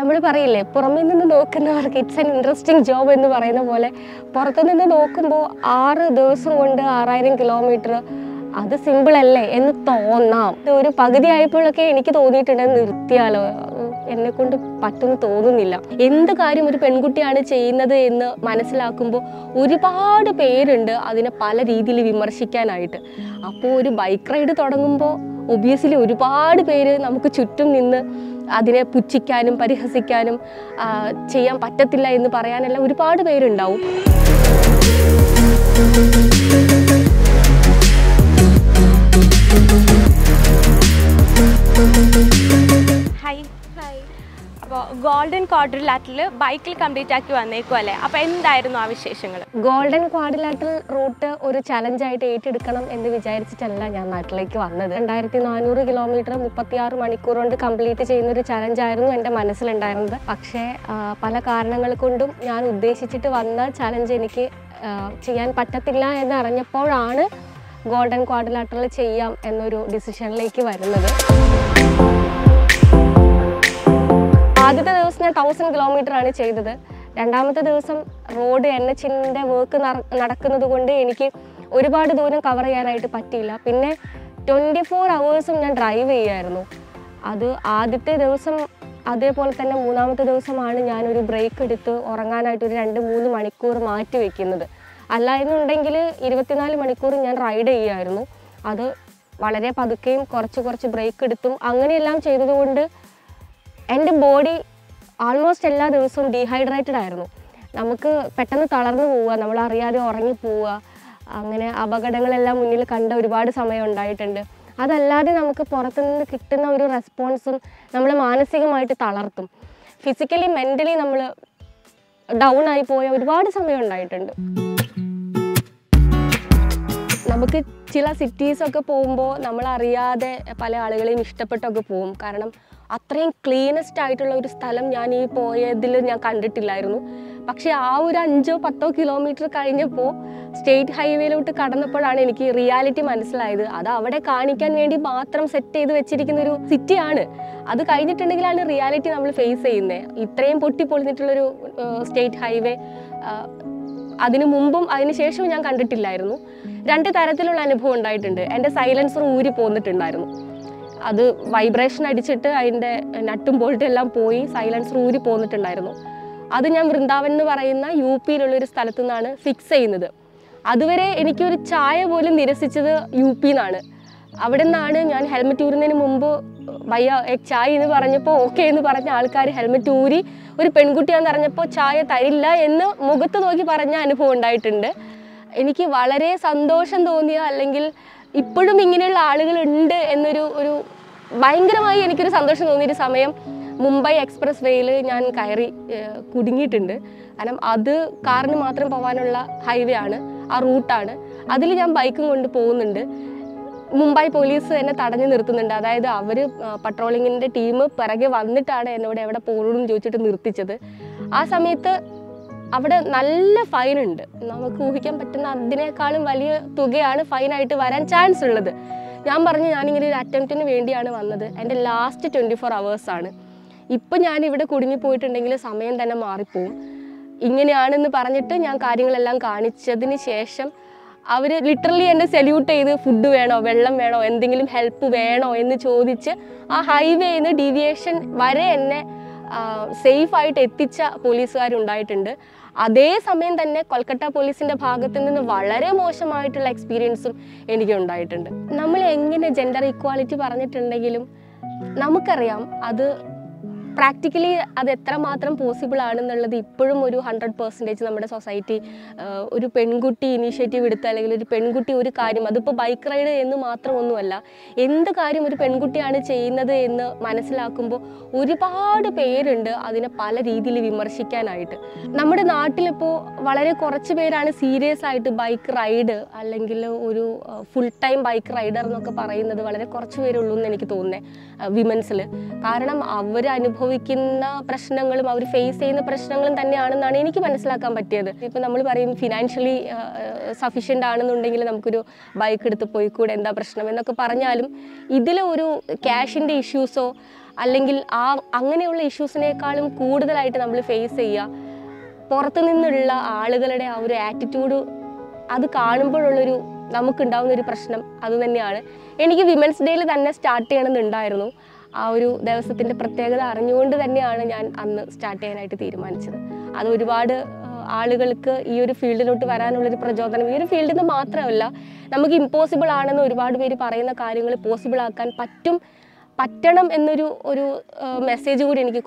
നമ്മൾ പറയില്ലേ പുറമേ നിന്ന് നോക്കുന്നവർക്ക് ഇറ്റ്സ് എൻ ഇൻട്രസ്റ്റിംഗ് ജോബ് എന്ന് പറയുന്ന പോലെ പുറത്തു നിന്ന് നോക്കുമ്പോൾ ആറ് ദിവസം കൊണ്ട് ആറായിരം കിലോമീറ്റർ അത് സിമ്പിൾ അല്ലേ എന്ന് തോന്നാം ഇത് ഒരു പകുതി ആയപ്പോഴൊക്കെ എനിക്ക് തോന്നിയിട്ടുണ്ട് നിർത്തിയാലോ എന്നെ കൊണ്ട് പറ്റുമെന്ന് തോന്നുന്നില്ല എന്ത് കാര്യം ഒരു പെൺകുട്ടിയാണ് ചെയ്യുന്നത് എന്ന് മനസ്സിലാക്കുമ്പോൾ ഒരുപാട് പേരുണ്ട് അതിനെ പല രീതിയിൽ വിമർശിക്കാനായിട്ട് അപ്പോൾ ഒരു ബൈക്ക് റൈഡ് തുടങ്ങുമ്പോൾ ഒബിയസ്ലി ഒരുപാട് പേര് നമുക്ക് ചുറ്റും നിന്ന് അതിനെ പുച്ഛിക്കാനും പരിഹസിക്കാനും ആ, ചെയ്യാൻ പറ്റത്തില്ല എന്ന് പറയാനെല്ലാം ഒരുപാട് പേരുണ്ടാവും ഹായ് അപ്പോൾ ഗോൾഡൻ ക്വാഡ്രിലാറ്റിൽ ബൈക്കിൽ കംപ്ലീറ്റ് ആക്കി വന്നേക്കും അല്ലേ അപ്പോൾ എന്തായിരുന്നു ആ വിശേഷങ്ങൾ ഗോൾഡൻ ക്വാഡിലാറ്ററൽ റൂട്ട് ഒരു ചലഞ്ചായിട്ട് ഏറ്റെടുക്കണം എന്ന് വിചാരിച്ചിട്ടല്ല ഞാൻ നാട്ടിലേക്ക് വന്നത് രണ്ടായിരത്തി നാനൂറ് കിലോമീറ്റർ മുപ്പത്തിയാറ് മണിക്കൂർ കൊണ്ട് കംപ്ലീറ്റ് ചെയ്യുന്ന ഒരു ചലഞ്ചായിരുന്നു എൻ്റെ മനസ്സിലുണ്ടായിരുന്നത് പക്ഷേ ആ, പല കാരണങ്ങൾ കൊണ്ടും ഞാൻ ഉദ്ദേശിച്ചിട്ട് വന്ന ചലഞ്ച് എനിക്ക് ആ, ചെയ്യാൻ പറ്റത്തില്ല എന്ന് അറിഞ്ഞപ്പോഴാണ് ഗോൾഡൻ ക്വാഡിലാറ്ററൽ ചെയ്യാം എന്നൊരു ഡിസിഷനിലേക്ക് വരുന്നത് ആദ്യത്തെ ദിവസം ഞാൻ തൗസൻഡ് കിലോമീറ്റർ ആണ് ചെയ്തത് രണ്ടാമത്തെ ദിവസം റോഡ് എൻ എച്ചിൻ്റെ വർക്ക് നടക്കുന്നത് കൊണ്ട് എനിക്ക് ഒരുപാട് ദൂരം കവർ ചെയ്യാനായിട്ട് പറ്റിയില്ല പിന്നെ ട്വൻറ്റി ഫോർ അവേഴ്സും ഞാൻ ഡ്രൈവ് ചെയ്യുമായിരുന്നു അത് ആദ്യത്തെ ദിവസം അതേപോലെ തന്നെ മൂന്നാമത്തെ ദിവസമാണ് ഞാനൊരു ബ്രേക്ക് എടുത്ത് ഉറങ്ങാനായിട്ട് ഒരു രണ്ട് മൂന്ന് മണിക്കൂർ മാറ്റി വെക്കുന്നത് അല്ല എന്നുണ്ടെങ്കിൽ ഇരുപത്തിനാല് മണിക്കൂർ ഞാൻ റൈഡ് ചെയ്യുമായിരുന്നു അത് വളരെ പതുക്കെയും കുറച്ച് കുറച്ച് ബ്രേക്ക് എടുത്തും അങ്ങനെയെല്ലാം ചെയ്തതുകൊണ്ട് എൻ്റെ ബോഡി ആൾമോസ്റ്റ് എല്ലാ ദിവസവും ഡീഹൈഡ്രേറ്റഡ് ആയിരുന്നു നമുക്ക് പെട്ടെന്ന് തളർന്നു പോവുക നമ്മൾ അറിയാതെ ഉറങ്ങി പോവുക അങ്ങനെ അപകടങ്ങളെല്ലാം മുന്നിൽ കണ്ട ഒരുപാട് സമയം ഉണ്ടായിട്ടുണ്ട് അതല്ലാതെ നമുക്ക് പുറത്തുനിന്ന് കിട്ടുന്ന ഒരു റെസ്പോൺസും നമ്മൾ മാനസികമായിട്ട് തളർത്തും ഫിസിക്കലി മെൻ്റലി നമ്മൾ ഡൗൺ ആയി പോയ ഒരുപാട് സമയം ഉണ്ടായിട്ടുണ്ട് നമുക്ക് ചില സിറ്റീസൊക്കെ പോകുമ്പോൾ നമ്മൾ അറിയാതെ പല ആളുകളെയും ഇഷ്ടപ്പെട്ടൊക്കെ പോകും കാരണം അത്രയും ക്ലീനസ്റ്റ് ആയിട്ടുള്ള ഒരു സ്ഥലം ഞാൻ ഈ പോയതിൽ ഞാൻ കണ്ടിട്ടില്ലായിരുന്നു പക്ഷേ ആ ഒരു അഞ്ചോ പത്തോ കിലോമീറ്റർ കഴിഞ്ഞപ്പോൾ സ്റ്റേറ്റ് ഹൈവേയിലോട്ട് കടന്നപ്പോഴാണ് എനിക്ക് റിയാലിറ്റി മനസ്സിലായത് അത് അവിടെ കാണിക്കാൻ വേണ്ടി മാത്രം സെറ്റ് ചെയ്ത് വെച്ചിരിക്കുന്ന ഒരു സിറ്റിയാണ് അത് കഴിഞ്ഞിട്ടുണ്ടെങ്കിലാണ് റിയാലിറ്റി നമ്മൾ ഫേസ് ചെയ്യുന്നത് ഇത്രയും പൊട്ടിപ്പൊളിഞ്ഞിട്ടുള്ളൊരു സ്റ്റേറ്റ് ഹൈവേ അതിനു മുമ്പും അതിന് ശേഷവും ഞാൻ കണ്ടിട്ടില്ലായിരുന്നു രണ്ട് തരത്തിലുള്ള അനുഭവം ഉണ്ടായിട്ടുണ്ട് എൻ്റെ സൈലൻസർ ഊരി പോന്നിട്ടുണ്ടായിരുന്നു അത് വൈബ്രേഷൻ അടിച്ചിട്ട് അതിൻ്റെ നട്ടും ബോൾട്ടും എല്ലാം പോയി സൈലൻസർ ഊരി പോന്നിട്ടുണ്ടായിരുന്നു അത് ഞാൻ വൃന്ദാവൻ എന്ന് പറയുന്ന യു പിയിലുള്ളൊരു സ്ഥലത്തു നിന്നാണ് ഫിക്സ് ചെയ്യുന്നത് അതുവരെ എനിക്കൊരു ചായ പോലും നിരസിച്ചത് യു പിന്നാണ് അവിടെ നിന്നാണ് ഞാൻ ഹെൽമെറ്റ് ഊരുന്നതിന് മുമ്പ് വയ്യ എ ചായ എന്ന് പറഞ്ഞപ്പോൾ ഓക്കെ എന്ന് പറഞ്ഞ ആൾക്കാർ ഹെൽമെറ്റ് ഊരി ഒരു പെൺകുട്ടിയാന്ന് പറഞ്ഞപ്പോൾ ചായ തരില്ല എന്ന് മുഖത്ത് നോക്കി പറഞ്ഞ അനുഭവം ഉണ്ടായിട്ടുണ്ട് എനിക്ക് വളരെ സന്തോഷം തോന്നിയ അല്ലെങ്കിൽ ഇപ്പോഴും ഇങ്ങനെയുള്ള ആളുകളുണ്ട് എന്നൊരു ഒരു ഭയങ്കരമായി എനിക്കൊരു സന്തോഷം തോന്നിയൊരു സമയം മുംബൈ എക്സ്പ്രസ് വേയിൽ ഞാൻ കയറി ഏഹ്, കുടുങ്ങിയിട്ടുണ്ട് കാരണം അത് കാറിന് മാത്രം പോകാനുള്ള ഹൈവേ ആണ് ആ റൂട്ടാണ് അതിൽ ഞാൻ ബൈക്കും കൊണ്ട് പോകുന്നുണ്ട് മുംബൈ പോലീസ് എന്നെ തടഞ്ഞു നിർത്തുന്നുണ്ട് അതായത് അവർ പട്രോളിങ്ങിൻ്റെ ടീം പിറകെ വന്നിട്ടാണ് എന്നോട് എവിടെ പോകണമെന്ന് ചോദിച്ചിട്ട് നിർത്തിച്ചത് ആ സമയത്ത് അവിടെ നല്ല ഫൈൻ ഉണ്ട് നമുക്ക് ഊഹിക്കാൻ പറ്റുന്ന അതിനേക്കാളും വലിയ തുകയാണ് ഫൈനായിട്ട് വരാൻ ചാൻസ് ഉള്ളത് ഞാൻ പറഞ്ഞു ഞാനിങ്ങനെ ഒരു അറ്റംപ്റ്റിന് വേണ്ടിയാണ് വന്നത് എൻ്റെ ലാസ്റ്റ് ട്വൻറ്റി ഫോർ ആണ് ഇപ്പം ഞാൻ ഇവിടെ കുടുങ്ങി പോയിട്ടുണ്ടെങ്കിൽ സമയം തന്നെ മാറിപ്പോവും ഇങ്ങനെയാണെന്ന് പറഞ്ഞിട്ട് ഞാൻ കാര്യങ്ങളെല്ലാം കാണിച്ചതിന് ശേഷം അവർ ലിറ്ററലി എന്നെ സെല്യൂട്ട് ചെയ്ത് ഫുഡ് വേണോ വെള്ളം വേണോ എന്തെങ്കിലും ഹെൽപ്പ് വേണോ എന്ന് ചോദിച്ച് ആ ഹൈവേന്ന് ഡീവിയേഷൻ വരെ എന്നെ സേഫ് ആയിട്ട് എത്തിച്ച പോലീസുകാരുണ്ടായിട്ടുണ്ട് അതേസമയം തന്നെ കൊൽക്കത്ത പോലീസിന്റെ ഭാഗത്ത് നിന്ന് വളരെ മോശമായിട്ടുള്ള എക്സ്പീരിയൻസും എനിക്ക് ഉണ്ടായിട്ടുണ്ട് നമ്മൾ എങ്ങനെ ജെൻഡർ ഇക്വാളിറ്റി പറഞ്ഞിട്ടുണ്ടെങ്കിലും നമുക്കറിയാം അത് പ്രാക്ടിക്കലി അത് എത്രമാത്രം പോസിബിൾ ആണെന്നുള്ളത് ഇപ്പോഴും ഒരു ഹൺഡ്രഡ് പെർസെൻറ്റേജ് നമ്മുടെ സൊസൈറ്റി ഒരു പെൺകുട്ടി ഇനീഷ്യേറ്റീവ് എടുത്ത് അല്ലെങ്കിൽ ഒരു പെൺകുട്ടി ഒരു കാര്യം അതിപ്പോൾ ബൈക്ക് റൈഡ് എന്ന് മാത്രമൊന്നുമല്ല എന്ത് കാര്യം ഒരു പെൺകുട്ടിയാണ് ചെയ്യുന്നത് എന്ന് മനസ്സിലാക്കുമ്പോൾ ഒരുപാട് പേരുണ്ട് അതിനെ പല രീതിയിൽ വിമർശിക്കാനായിട്ട് നമ്മുടെ നാട്ടിലിപ്പോൾ വളരെ കുറച്ച് പേരാണ് സീരിയസ് ആയിട്ട് ബൈക്ക് റൈഡ് അല്ലെങ്കിൽ ഒരു ഫുൾ ടൈം ബൈക്ക് റൈഡർ എന്നൊക്കെ പറയുന്നത് വളരെ കുറച്ച് പേരുള്ളൂ എന്ന് എനിക്ക് തോന്നുന്നത് വിമൻസിൽ കാരണം അവർ അനുഭവിക്കുന്ന പ്രശ്നങ്ങളും അവർ ഫേസ് ചെയ്യുന്ന പ്രശ്നങ്ങളും തന്നെയാണെന്നാണ് എനിക്ക് മനസ്സിലാക്കാൻ പറ്റിയത് ഇപ്പം നമ്മൾ പറയും ഫിനാൻഷ്യലി സഫീഷ്യൻ്റ് ആണെന്നുണ്ടെങ്കിൽ നമുക്കൊരു ബൈക്ക് എടുത്ത് പോയിക്കൂടെ എന്താ പ്രശ്നം എന്നൊക്കെ പറഞ്ഞാലും ഇതിൽ ഒരു ക്യാഷിൻ്റെ ഇഷ്യൂസോ അല്ലെങ്കിൽ ആ അങ്ങനെയുള്ള ഇഷ്യൂസിനേക്കാളും കൂടുതലായിട്ട് നമ്മൾ ഫേസ് ചെയ്യുക പുറത്തു നിന്നുള്ള ആളുകളുടെ ആ ഒരു ആറ്റിറ്റ്യൂഡ് അത് കാണുമ്പോഴുള്ളൊരു നമുക്കുണ്ടാവുന്ന ഒരു പ്രശ്നം അത് തന്നെയാണ് എനിക്ക് വിമൻസ് ഡേയിൽ തന്നെ സ്റ്റാർട്ട് ചെയ്യണമെന്നുണ്ടായിരുന്നു ആ ഒരു ദിവസത്തിൻ്റെ പ്രത്യേകത അറിഞ്ഞുകൊണ്ട് തന്നെയാണ് ഞാൻ അന്ന് സ്റ്റാർട്ട് ചെയ്യാനായിട്ട് തീരുമാനിച്ചത് അത് ഒരുപാട് ആ, ആളുകൾക്ക് ഈ ഒരു ഫീൽഡിലോട്ട് വരാനുള്ളൊരു പ്രചോദനം ഈ ഒരു ഫീൽഡിൽ നിന്ന് മാത്രമല്ല നമുക്ക് ഇമ്പോസിബിൾ ആണെന്ന് ഒരുപാട് പേര് പറയുന്ന കാര്യങ്ങൾ പോസിബിൾ ആക്കാൻ പറ്റും പറ്റണം എന്നൊരു ഒരു മെസ്സേജ് കൂടി എനിക്ക്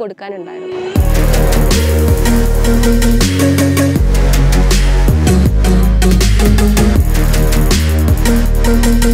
കൊടുക്കാനുണ്ടായിരുന്നു